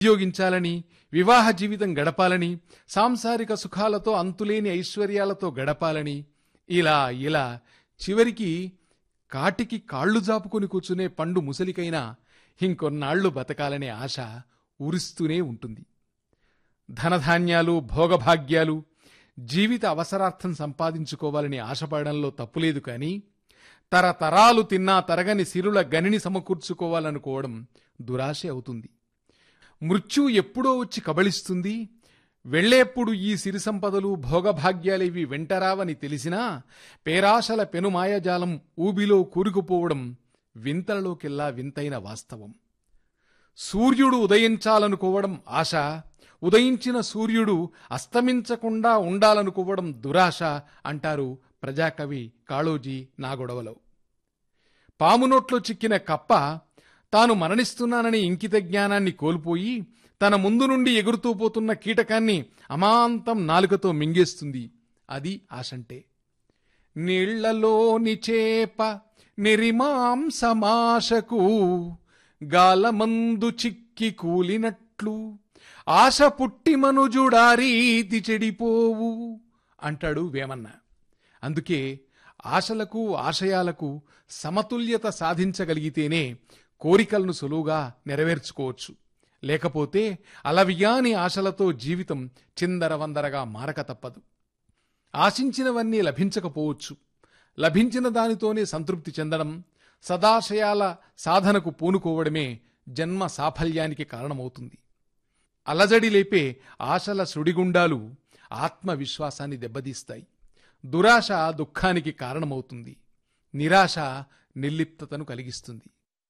ఉద్యోగించాలని వివాహ జీవితం గడపాలని సాంసారిక సుఖాలతో అంతులేని ఐశ్వర్యాలతో గడపాలని ఇలా ఇలా చివరికి కాటికి కాళ్ళు జాపుకొని కూర్చునే పండు ముసలికైనా ఇంకొన్నాళ్లు బతకాలనే ఆశ ఊరిస్తూనే ఉంటుంది ధనధాన్యాలు భోగభాగ్యాలు జీవిత అవసరార్థం సంపాదించుకోవాలని ఆశపడడంలో తప్పులేదు కానీ తరతరాలు తిన్నా తరగని సిరుల గనిని సమకూర్చుకోవాలనుకోవడం దురాశ అవుతుంది మృత్యు ఎప్పుడో వచ్చి కబళిస్తుంది వెళ్లేప్పుడు ఈ సిరి సంపదలు భోగభాగ్యాలేవి వెంటరావని తెలిసినా పేరాశల పెనుమాయజాలం ఊబిలో కూరుకుపోవడం వింతలలోకెల్లా వింతైన వాస్తవం సూర్యుడు ఉదయించాలనుకోవడం ఆశ ఉదయించిన సూర్యుడు అస్తమించకుండా ఉండాలనుకోవడం దురాశ అంటారు ప్రజాకవి కాళోజీ నాగొడవలో పామునోట్లో చిక్కిన కప్ప తాను మరణిస్తున్నానని ఇంకిత జ్ఞానాన్ని కోల్పోయి తన ముందు నుండి ఎగురుతూ పోతున్న కీటకాన్ని అమాంతం నాలుకతో మింగేస్తుంది అది ఆశంటే నీళ్లలోని చేప నెరిమాంసమాశకు గాలమందు చిక్కి కూలినట్లు ఆశ పుట్టి మనుజుడారీతి చెడిపోవు అంటాడు వేమన్న అందుకే ఆశలకు ఆశయాలకు సమతుల్యత సాధించగలిగితేనే కోరికలను సులువుగా నెరవేర్చుకోవచ్చు లేకపోతే అలవియాని ఆశలతో జీవితం చిందరవందరగా మారక తప్పదు ఆశించినవన్నీ లభించకపోవచ్చు లభించిన దానితోనే సంతృప్తి చెందడం సదాశయాల సాధనకు పూనుకోవడమే జన్మ సాఫల్యానికి కారణమవుతుంది అలజడి లేపే ఆశల సుడిగుండాలు ఆత్మవిశ్వాసాన్ని దెబ్బతీస్తాయి దురాశ దుఃఖానికి కారణమవుతుంది నిరాశ నిర్లిప్తతను కలిగిస్తుంది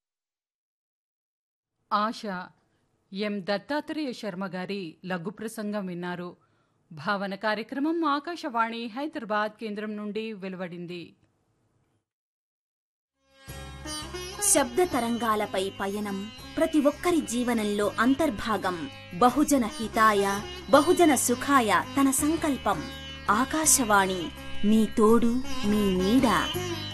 ఆశ ఎం దత్తాత్రేయ శర్మ గారి లఘు ప్రసంగం విన్నారు భావన కార్యక్రమం ఆకాశవాణి హైదరాబాద్ కేంద్రం నుండి వెలువడింది శబ్ద తరంగాలపై పయనం ప్రతి ఒక్కరి జీవనంలో అంతర్భాగం బహుజన హితాయ బహుజన సుఖాయ తన సంకల్పం ఆకాశవాణి మీ తోడు మీ నీడ